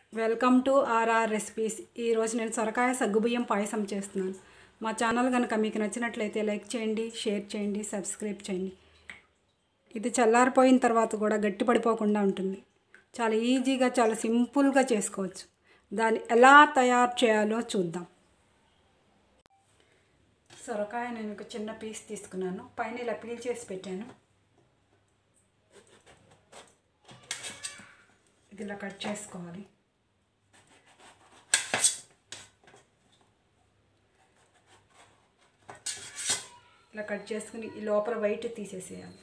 welcome to RR recipes ఈరోజు నేను సొరకాయ సగ్గుబియ్యం పాయసం చేస్తున్నాను మా ఛానల్ కనుక మీకు నచ్చినట్లయితే లైక్ చేయండి షేర్ చేయండి సబ్స్క్రైబ్ చేయండి ఇది చల్లారిపోయిన తర్వాత కూడా గట్టి పడిపోకుండా ఉంటుంది చాలా ఈజీగా చాలా సింపుల్గా చేసుకోవచ్చు దాన్ని ఎలా తయారు చేయాలో చూద్దాం సొరకాయ నేను ఒక చిన్న పీస్ తీసుకున్నాను పైన ఇలా పీల్ చేసి పెట్టాను ఇది ఇలా కట్ చేసుకోవాలి ఇలా కట్ చేసుకుని ఈ లోపల వైట్ తీసేసేయాలి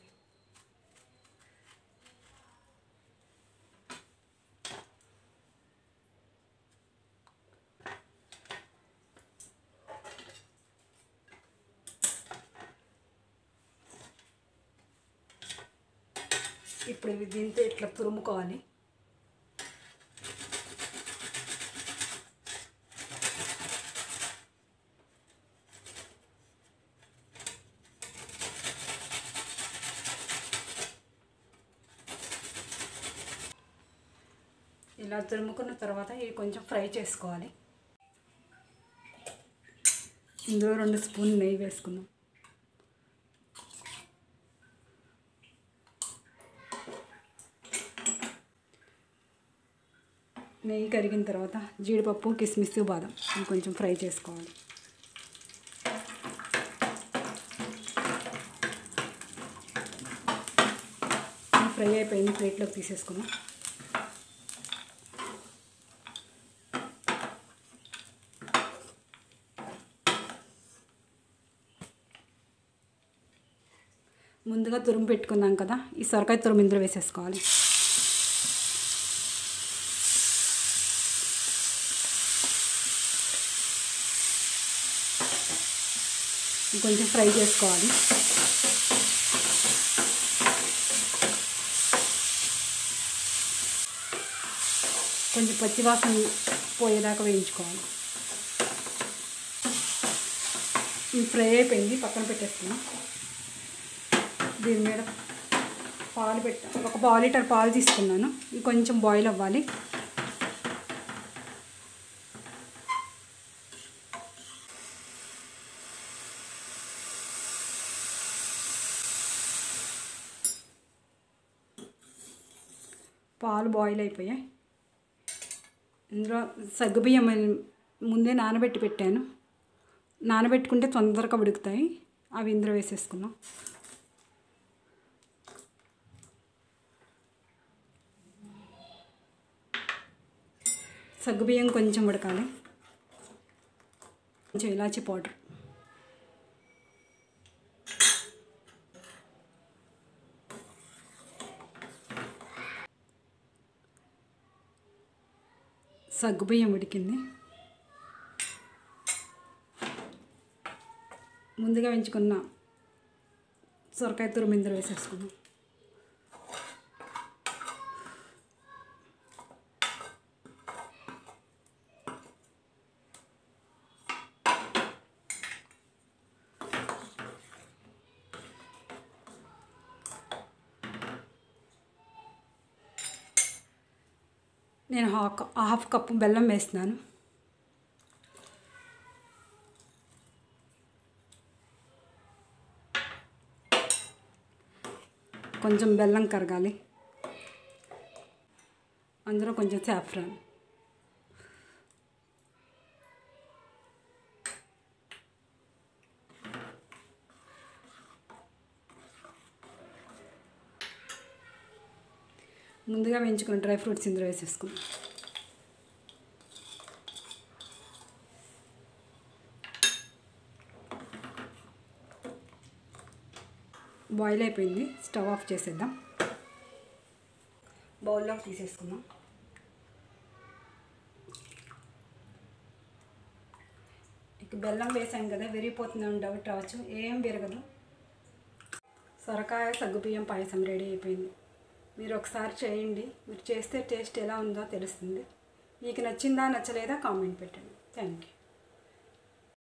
ఇప్పుడు ఇవి దీంతో ఇట్లా తురుముకోవాలి ఇలా తురుముకున్న తర్వాత ఇవి కొంచెం ఫ్రై చేసుకోవాలి ఇందులో రెండు స్పూన్ నెయ్యి వేసుకుందాం నెయ్యి కరిగిన తర్వాత జీడిపప్పు కిస్మిస్ బాదం ఇవి కొంచెం ఫ్రై చేసుకోవాలి ఫ్రై అయిపోయింది ప్లేట్లోకి తీసేసుకుందాం ముందుగా తురుము పెట్టుకున్నాం కదా ఈ సొరకాయ తురుము ఇందులో వేసేసుకోవాలి కొంచెం ఫ్రై చేసుకోవాలి కొంచెం పచ్చివాసన పోయేదాకా వేయించుకోవాలి ఫ్రై అయిపోయింది పక్కన పెట్టేసుకున్నాం దీని మీద పాలు పెట్టా ఒక పావు లీటర్ పాలు తీసుకున్నాను ఇది కొంచెం బాయిల్ అవ్వాలి పాలు బాయిల్ అయిపోయాయి ఇందులో సగ్గుబియ్యం ముందే నానబెట్టి పెట్టాను నానబెట్టుకుంటే తొందరగా ఉడుకుతాయి అవి ఇందులో వేసేసుకున్నాం సగ్గుబియ్యం కొంచెం ఉడకాలి కొంచెం ఇలాచి పౌడర్ సగ్గుబియ్యం ఉడికింది ముందుగా పెంచుకున్న సొరకాయ తురుము ఇందులో వేసేసుకున్నాం నేను హాఫ్ హాఫ్ కప్పు బెల్లం వేస్తున్నాను కొంచెం బెల్లం కరగాలి అందులో కొంచెం సాఫ్రాన్ ముందుగా వేయించుకున్న డ్రై ఫ్రూట్స్ ఇందులో వేసేసుకుందాం బాయిల్ అయిపోయింది స్టవ్ ఆఫ్ చేసేద్దాం బౌల్లోకి తీసేసుకుందాం ఇక బెల్లం వేసాం కదా విరిగిపోతుందని డౌట్ రావచ్చు ఏం విరగదు సొరకాయ సగ్గుబియ్యం పాయసం రెడీ అయిపోయింది మీరు ఒకసారి చేయండి మీరు చేస్తే టేస్ట్ ఎలా ఉందో తెలుస్తుంది మీకు నచ్చిందా నచ్చలేదా కామెంట్ పెట్టండి థ్యాంక్ యూ